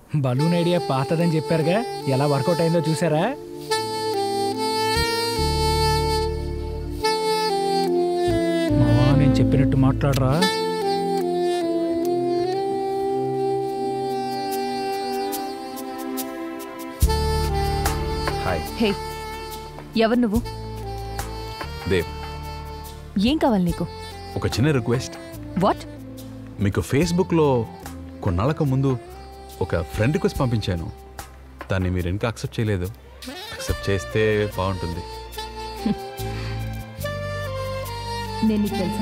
Balloon idea పాతదని చెప్పారుగా ఎలా work out అయిందో చూసారా మావా నేను చెప్పినట్టు మాట్లాడరా హాయ్ హే ఎవరు నువ్వు దేవ్ ఏం కావాలి నీకు ఒక చిన్న రిక్వెస్ట్ వాట్ మీకు ఫేస్బుక్లో కొన్నాళ్ళకు ముందు ఒక ఫ్రెండ్ రిక్వెస్ట్ పంపించాను దాన్ని మీరు ఇంకా అక్సెప్ట్ చేయలేదు అక్సెప్ట్ చేస్తే బాగుంటుంది నేను నీకు తెలుసా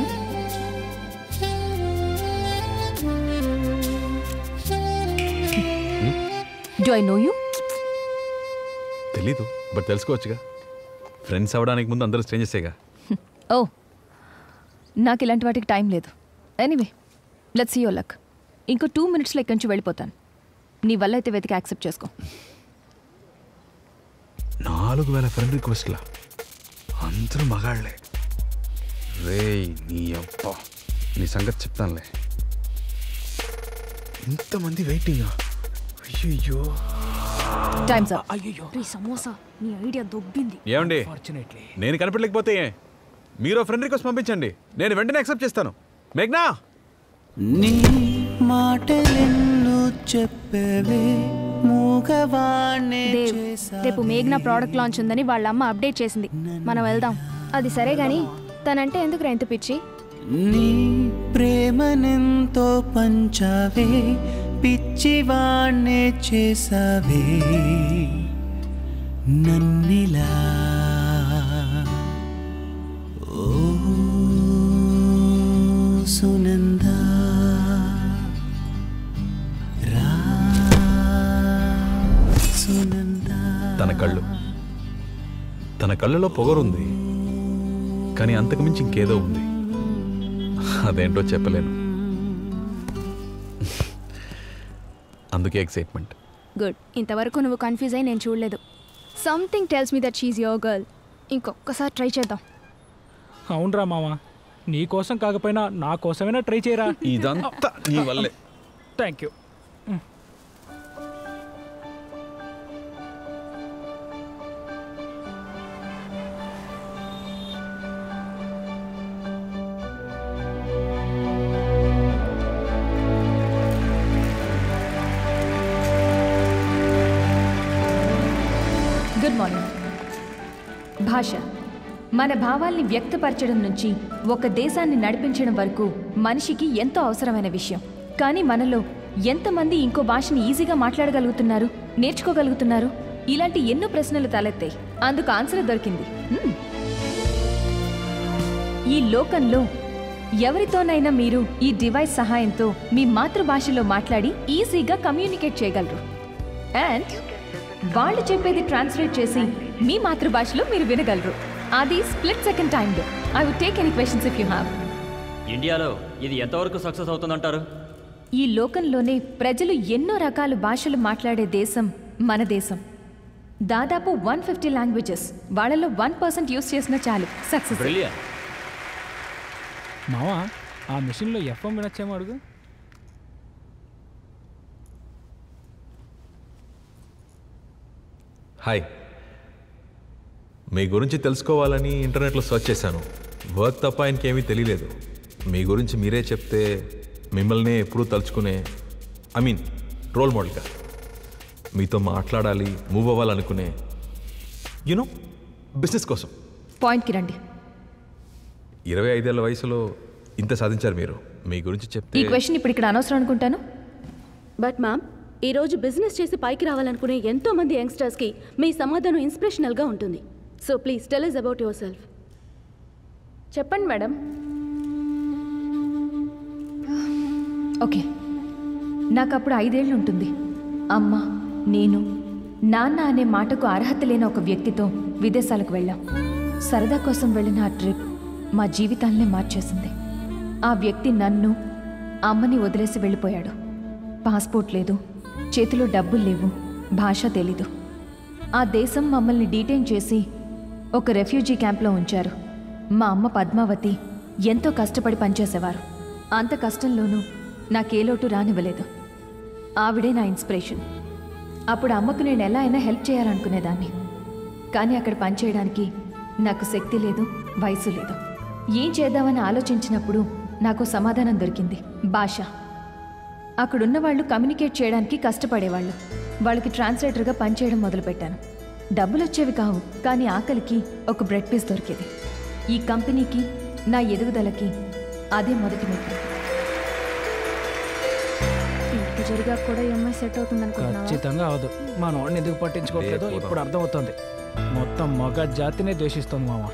డు ఐ నో యూ తెలీదు బట్ తెలుసుకోవచ్చుగా ఫ్రెండ్స్ అవ్వడానికి ముందు అందరూ స్ట్రేంజర్సేగా ఓ నాకు ఇలాంటి వాటికి టైం లేదు anyway let's see your luck ఇంకో టూ మినిట్స్లో ఇక్కడి నుంచి వెళ్ళిపోతాను నీ వల్ల అయితే వెతికి యాక్సెప్ట్ చేసుకో నాలుగు వేల ఫ్రెండ్ రిక్వెస్ట్లా అందరూ మగాళ్ళే రే నీ అబ్బా నీ సంగతి చెప్తానులే ఇంతమంది వెయిటింగా అయ్యో టైమ్స్ అప్ అయ్యో రే సమోసా నీ ఐడియా దొబ్బింది ఏమండి ఫార్చునేట్లీ నేను కనిపెట్టలేకపోతే మీరు ఫ్రెండ్ రిక్వెస్ట్ పంపించండి నేను వెంటనే యాక్సెప్ట్ చేస్తాను మేఘ్నా నీ మాటలెన్నో చెప్పవే మూగవాణ్ణే దేవ్ చేసా రేపు మేఘ్నా ప్రోడక్ట్ లాంచ్ ఉందని వాళ్ళ అమ్మ అప్డేట్ చేసింది మనం వెళ్దాం అది సరే గాని తనంటే ఎందుకు రా ఇంత పిచ్చి నీ ప్రేమనెంతో పంచావే పిచ్చివాణ్ణే చేసావే నన్నిలా ఓ సునందా రా సునందా తన కళ్ళు తన కళ్ళలో పొగరుంది కానీ అంతకుమించి ఇంకేదో ఉంది అదేంటో చెప్పలేను అందుకే ఎక్సైట్మెంట్ గుడ్ ఇంతవరకు నువ్వు కన్ఫ్యూజ్ అయి నేను చూడలేదు something tells me that she's your girl ఇంకొకసారి ట్రై చేద్దాం అవునరా మామ నీ కోసం కాకపోయినా నా కోసమైనా ట్రై చేయరా ఇదంతా నీ వల్లే థ్యాంక్ యూ గుడ్ మార్నింగ్ భాష మన భావాల్ని వ్యక్తపరచడం నుంచి ఒక దేశాన్ని నడిపించడం వరకు మనిషికి ఎంతో అవసరమైన విషయం కానీ మనలో ఎంతమంది ఇంకో భాషని ఈజీగా మాట్లాడగలుగుతున్నారు నేర్చుకోగలుగుతున్నారు ఇలాంటి ఎన్నో ప్రశ్నలు తలెత్తాయి అందుకు ఆన్సర్ దొరికింది హ్మ్. ఈ లోకంలో ఎవరితోనైనా మీరు ఈ డివైస్ సహాయంతో మీ మాతృభాషలో మాట్లాడి ఈజీగా కమ్యూనికేట్ చేయగలరు అండ్ వాళ్ళు చెప్పేది ట్రాన్స్లేట్ చేసి మీ మాతృభాషలో మీరు వినగలరు అది స్ప్లిట్ సెకండ్ టైంలో I would take any questions if you have ఇండియాలో ఇది ఎంతవరకు సక్సెస్ అవుతుందంటారు ఈ లోకంలోనే ప్రజలు ఎన్నో రకాల భాషలు మాట్లాడే దేశం మన దేశం దాదాపు వన్ ఫిఫ్టీ లాంగ్వేజెస్ వాళ్ళలో వన్ పర్సెంట్ యూస్ చేసినా చాలు సక్సెస్ బ్రిలియన్ మావా ఆ మిషన్లో ఎఫ్ఎం వినొచ్చేమో అడుగు హాయ్ మీ గురించి తెలుసుకోవాలని ఇంటర్నెట్లో సెర్చ్ చేశాను వర్క్ తప్ప ఇంకేమీ తెలియలేదు మీ గురించి మీరే చెప్తే మిమ్మల్ని ఎప్పుడూ తలుచుకునే ఐ మీన్ రోల్ మోడల్గా మీతో మాట్లాడాలి మూవ్ అవ్వాలనుకునే యునో బిజినెస్ కోసం పాయింట్కి రండి ఇరవై ఐదేళ్ల వయసులో ఇంత సాధించారు మీరు మీ గురించి ఈ చెప్తే క్వశ్చన్ ఇప్పుడు ఇక్కడ అనవసరం అనుకుంటాను బట్ మ్యామ్ ఈరోజు బిజినెస్ చేసి పైకి రావాలనుకునే ఎంతో మంది యంగ్స్టర్స్కి మీ సమాధానం ఇన్స్పిరేషనల్గా ఉంటుంది so please tell us about yourself చెప్పండి మేడం ఓకే నాకు అప్పుడు ఐదేళ్ళు ఉంటుంది అమ్మ నేను నాన్న అనే మాటకు అర్హత లేని ఒక వ్యక్తితో విదేశాలకు వెళ్ళాం సరదా కోసం వెళ్ళిన ఆ ట్రిప్ మా జీవితాలనే మార్చేసింది ఆ వ్యక్తి నన్ను అమ్మని వదిలేసి వెళ్ళిపోయాడు పాస్పోర్ట్ లేదు చేతిలో డబ్బులు లేవు భాష తెలీదు ఆ దేశం మమ్మల్ని డీటైన్ చేసి ఒక రెఫ్యూజీ క్యాంప్లో ఉంచారు మా అమ్మ పద్మావతి ఎంతో కష్టపడి పనిచేసేవారు అంత కష్టంలోనూ నాకే లోటు రానివ్వలేదు ఆవిడే నా ఇన్స్పిరేషన్ అప్పుడు అమ్మకు నేను ఎలా అయినా హెల్ప్ చేయాలనుకునేదాన్ని కానీ అక్కడ పనిచేయడానికి నాకు శక్తి లేదు వయసు లేదు ఏం చేద్దామని ఆలోచించినప్పుడు నాకు సమాధానం దొరికింది భాష అక్కడున్న వాళ్ళు కమ్యూనికేట్ చేయడానికి కష్టపడేవాళ్ళు వాళ్ళకి ట్రాన్స్లేటర్గా పనిచేయడం మొదలుపెట్టాను డబ్బులు వచ్చేవి కావు కానీ ఆకలికి ఒక బ్రెడ్ పీస్ దొరికేది ఈ కంపెనీకి నా ఎదుగుదలకి అదే మొదటి మెట్టు ఇంటి జరిగా కూడా ఈ అమ్మాయి సెట్ అవుతుంది అనుకుంటున్నావా ఖచ్చితంగా అవదు మా నోడిని ఎందుకు పట్టించుకోవట్లేదో రేపు ఇప్పుడు అర్థమవుతుంది మొత్తం మగ జాతినే ద్వేషిస్తుంది మామ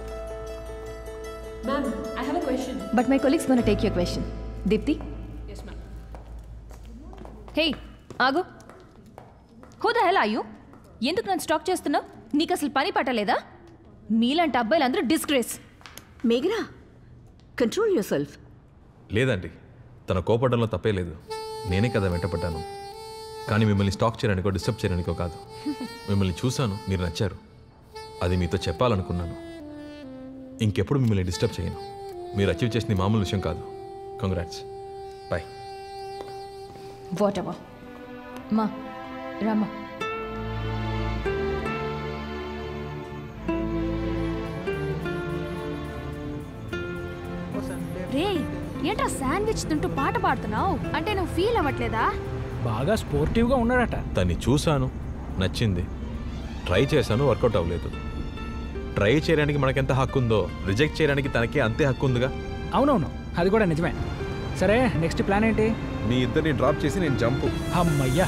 but my colleagues gonna take your question Deepti hey ఆగు హూ ద హెల్ ఆయు ఎందుకు నన్ను స్టాక్ చేస్తున్నావు నీకు అసలు పని పట్టలేదా మీలాంటి అబ్బాయిలందరూ డిస్గ్రేస్ మేఘనా కంట్రోల్ యువర్ సెల్ఫ్ లేదండి తన కోపడంలో తప్పే లేదు నేనే కదా వెంటపడ్డాను కానీ మిమ్మల్ని స్టాక్ చేయడానికో డిస్టర్బ్ చేయడానికో కాదు మిమ్మల్ని చూశాను మీరు నచ్చారు అది మీతో చెప్పాలనుకున్నాను ఇంకెప్పుడు మిమ్మల్ని డిస్టర్బ్ చేయను మీరు అచీవ్ చేసింది మామూలు విషయం కాదు కంగ్రాట్స్ బాయ్ వాట్ ఎవర్ మా రమ్మా రే ఏంట్రా శాండ్విచ్ తింటూ పాట పాడుతున్నావు అంటే నువ్వు ఫీల్ అవ్వట్లేదా బాగా స్పోర్టివ్గా ఉన్నాడట దాన్ని చూశాను నచ్చింది ట్రై చేశాను వర్కౌట్ అవ్వలేదు ట్రై చేయడానికి మనకెంత హక్కు ఉందో రిజెక్ట్ చేయడానికి తనకి అంతే హక్కు ఉందిగా అవునవును అది కూడా నిజమే సరే నెక్స్ట్ ప్లాన్ ఏంటి మీ ఇద్దరిని డ్రాప్ చేసి నేను జంపు అమ్మయ్యా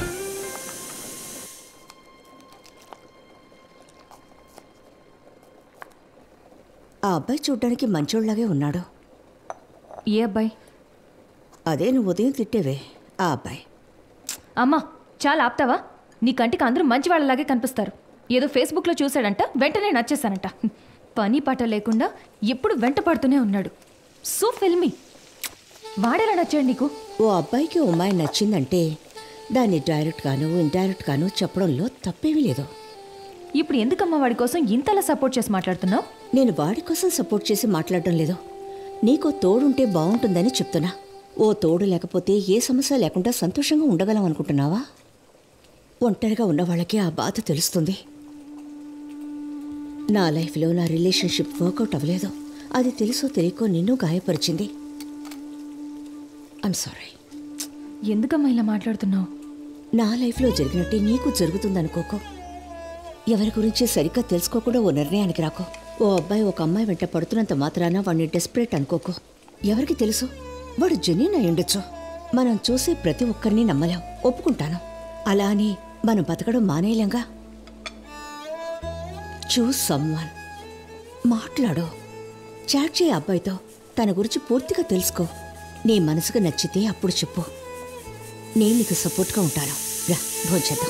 ఆ అబ్బాయి చూడ్డానికి మంచోళ్ళలాగే ఉన్నాడు ఏ అబ్బాయి అదే నువ్వు ఉదయం తిట్టేవే ఆ అబ్బాయి అమ్మా చాలా ఆప్తావా నీ కంటికి అందరూ మంచి వాళ్ళలాగే కనిపిస్తారు ఏదో ఫేస్బుక్లో చూశాడంట వెంటనే నచ్చేసానంట పని పాట లేకుండా ఎప్పుడు వెంట పడుతూనే ఉన్నాడు సో ఫిల్మీ వాడేలా నచ్చాడు నీకు ఓ అబ్బాయికి ఓ అమ్మాయి నచ్చిందంటే దాన్ని డైరెక్ట్గాను ఇండైరెక్ట్గాను చెప్పడంలో తప్పేమీ లేదు ఇప్పుడు ఎందుకమ్మా వాడి కోసం ఇంతలా సపోర్ట్ చేసి మాట్లాడుతున్నావు నేను వాడి కోసం సపోర్ట్ చేసి మాట్లాడడం లేదు నీకో తోడుంటే బాగుంటుందని చెప్తున్నా ఓ తోడు లేకపోతే ఏ సమస్య లేకుండా సంతోషంగా ఉండగలం అనుకుంటున్నావా ఒంటరిగా ఉన్న వాళ్ళకి ఆ బాధ తెలుస్తుంది నా లైఫ్లో నా రిలేషన్షిప్ వర్కౌట్ అవ్వలేదు అది తెలుసో తెలియకో నిన్ను గాయపరిచింది ఐమ్ సారీ ఎందుకమ్మా ఇలా మాట్లాడుతున్నావు నా లైఫ్లో జరిగినట్టే నీకు జరుగుతుందనుకోకో ఎవరి గురించి సరిగ్గా తెలుసుకోకుండా ఓ నిర్ణయానికి రాకో ఓ అబ్బాయి ఒక అమ్మాయి వెంట పడుతున్నంత మాత్రాన వాడిని డెస్పరేట్ అనుకోకో ఎవరికి తెలుసు వాడు జెన్యున్ అయి ఉండొచ్చు మనం చూసే ప్రతి ఒక్కరిని నమ్మలేం ఒప్పుకుంటాను అలా అని మనం బతకడం మానేయలేంగా చూస్ సమ్వన్ మాట్లాడు చాట్ చేయ అబ్బాయితో తన గురించి పూర్తిగా తెలుసుకో నీ మనసుకు నచ్చితే అప్పుడు చెప్పు నేను నీకు సపోర్ట్గా ఉంటాను రా భోంచేద్దాం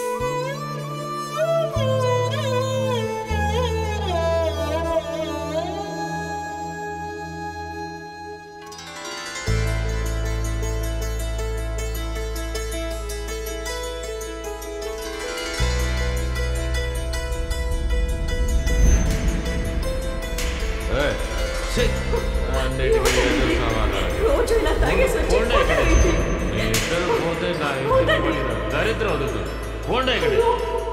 దరిద్రం వదులుతుంది పోండి ఇక్కడ